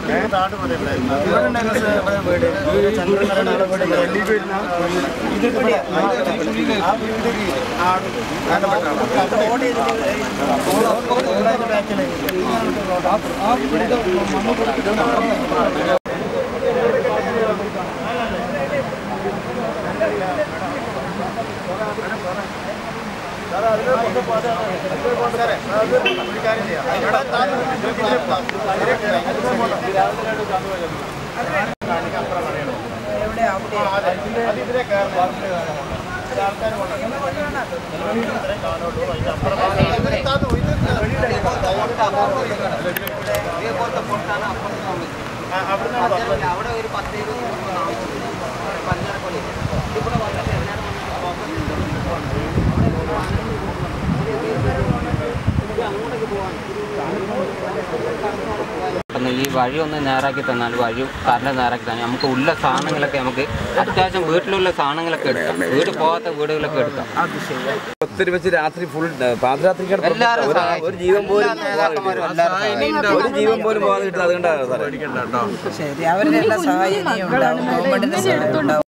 അവിടെ ഒരു പത്ത് ഇരുപത് പഞ്ചാരക്കൊള്ളി ഇവിടെ വന്നിട്ട് ഒന്ന് ഈ വഴി ഒന്ന് നേരാക്കി തന്നാൽ വഴി കറണ്ട് നേരാക്കി തന്നാൽ നമുക്ക് ഉള്ള സാധനങ്ങളൊക്കെ നമുക്ക് അത്യാവശ്യം വീട്ടിലുള്ള സാധനങ്ങളൊക്കെ എടുക്കാം വീട് പോകാത്ത വീടുകളൊക്കെ എടുക്കാം ഒത്തിരി വെച്ച് രാത്രി ഫുൾ പാതിരാത്രിക്കാണ് എല്ലാവരും ഒരു- സഹായിക്കും. ഒരു ജീവൻ പോലും എല്ലാ നേതാക്കന്മാരും എല്ലാവരും സഹായിക്കും. ഒരു ജീവൻ പോലും പോകാതെ കിട്ടും അതുകൊണ്ടാണ് സാറേ ശരി അവരുടെ എല്ലാ സഹായം ഇനിയും ഉണ്ടാവും ഗവൺമെന്റിന്റെ സഹായം ഉണ്ടാവും